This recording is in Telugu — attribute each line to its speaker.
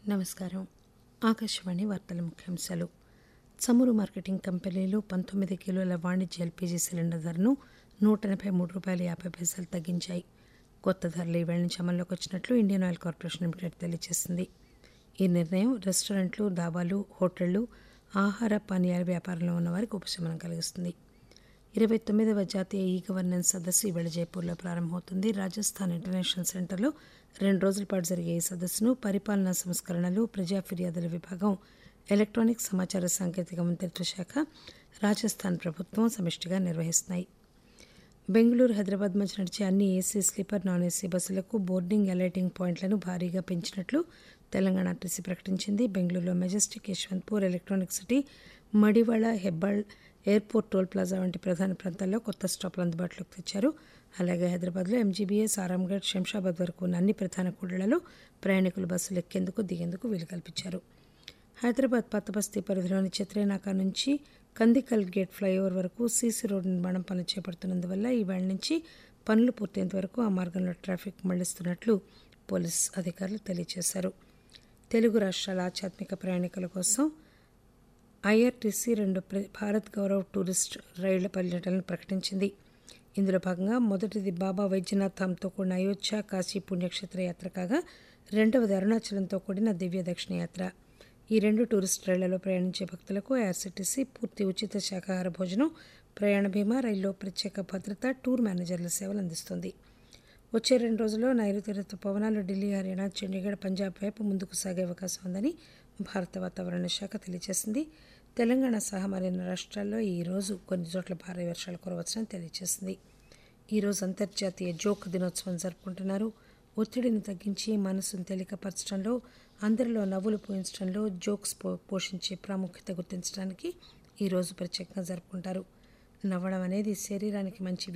Speaker 1: నమస్కారం ఆకాశవాణి వార్తల ముఖ్యాంశాలు చమురు మార్కెటింగ్ కంపెనీలు పంతొమ్మిది కిలోల వాణిజ్య ఎల్పీజీ సిలిండర్ ధరను నూట ఎనభై మూడు రూపాయల యాభై పైసలు తగ్గించాయి కొత్త ధరలు ఈవేళ నుంచి అమల్లోకి వచ్చినట్లు ఇండియన్ ఆయిల్ కార్పొరేషన్ లిమిటెడ్ తెలియజేసింది ఈ నిర్ణయం రెస్టారెంట్లు డాబాలు హోటళ్లు ఆహార పానీయాల వ్యాపారంలో ఉన్న వారికి ఉపశమనం కలిగిస్తుంది ఇరవై తొమ్మిదవ జాతీయ ఈ గవర్నెన్స్ సదస్సు ఈవేళ జైపూర్లో ప్రారంభమవుతుంది రాజస్థాన్ ఇంటర్నేషనల్ సెంటర్లో రెండు రోజుల పాటు జరిగే ఈ సదస్సును పరిపాలనా సంస్కరణలు ప్రజా ఫిర్యాదుల విభాగం ఎలక్ట్రానిక్ సమాచార సాంకేతిక మంత్రిత్వ శాఖ రాజస్థాన్ ప్రభుత్వం సమిష్టిగా నిర్వహిస్తున్నాయి బెంగళూరు హైదరాబాద్ మధ్య నడిచే అన్ని ఏసీ స్లీపర్ నాన్ ఏసీ బస్సులకు బోర్డింగ్ అలైటింగ్ పాయింట్లను భారీగా పెంచినట్లు తెలంగాణ ఆర్టీసీ ప్రకటించింది బెంగళూరులో Majestic Yeshwantpur Electronic City Madiwala Hebbal airport toll plaza వంటి ప్రధాన ప్రాంతాల్లో కొత్త స్టాపులు అందుబాటులోకి తెచ్చారు అలాగే హైదరాబాద్లో ఎంజీబీఎస్ ఆరాంఘడ్ శంషాబాద్ వరకు ఉన్న అన్ని ప్రధాన కూడళ్లలో ప్రయాణికులు బస్సులు ఎక్కేందుకు దిగేందుకు వీలు కల్పించారు హైదరాబాద్ పాతబస్తీ పరిధిలోని చిత్రేనాక నుంచి కందికల్ గేట్ ఫ్లైఓవర్ వరకు సీసీ రోడ్డు నిర్మాణం పనులు చేపడుతున్నందువల్ల ఈవేళ నుంచి పనులు పూర్తయ్యేంత వరకు ఆ మార్గంలో ట్రాఫిక్ మళ్లిస్తున్నట్లు పోలీస్ అధికారులు తెలియజేశారు తెలుగు రాష్ట్రాల ఆధ్యాత్మిక ప్రయాణికుల కోసం ఐఆర్టీసీ రెండు ప్ర- భారత్ గౌరవ్ టూరిస్ట్ రైళ్ల పర్యటనలు ప్రకటించింది ఇందులో భాగంగా మొదటిది బాబా వైద్యనాథ్ ధామ్తో కూడిన అయోధ్య కాశీ పుణ్యక్షేత్ర యాత్ర కాగా రెండవది అరుణాచలంతో కూడిన దివ్య దక్షిణ యాత్ర ఈ రెండు టూరిస్ట్ రైళ్లలో ప్రయాణించే భక్తులకు ఐఆర్సీటీసీ పూర్తి ఉచిత శాకాహార భోజనం ప్రయాణ బీమా రైల్లో ప్రత్యేక భద్రత టూర్ మేనేజర్ల సేవలు అందిస్తుంది వచ్చే రెండు రోజుల్లో నైరుతి ఋతుపవనాలు ఢిల్లీ హర్యానా చండీగఢ్ పంజాబ్ వైపు ముందుకు సాగే అవకాశం ఉందని భారత వాతావరణ శాఖ తెలియజేసింది తెలంగాణ సహా మరిన్ని రాష్ట్రాల్లో ఈ రోజు కొన్ని చోట్ల భారీ వర్షాలు కురవచ్చని తెలియజేసింది ఈ రోజు అంతర్జాతీయ జోక్ దినోత్సవం జరుపుకుంటున్నారు ఒత్తిడిని తగ్గించి మనసును తేలికపరచడంలో అందరిలో నవ్వులు పోయించడంలో జోక్స్ పో- పోషించే ప్రాముఖ్యత గుర్తించడానికి ఈ రోజు ప్రత్యేకంగా జరుపుకుంటారు నవ్వడం అనేది శరీరానికి మంచి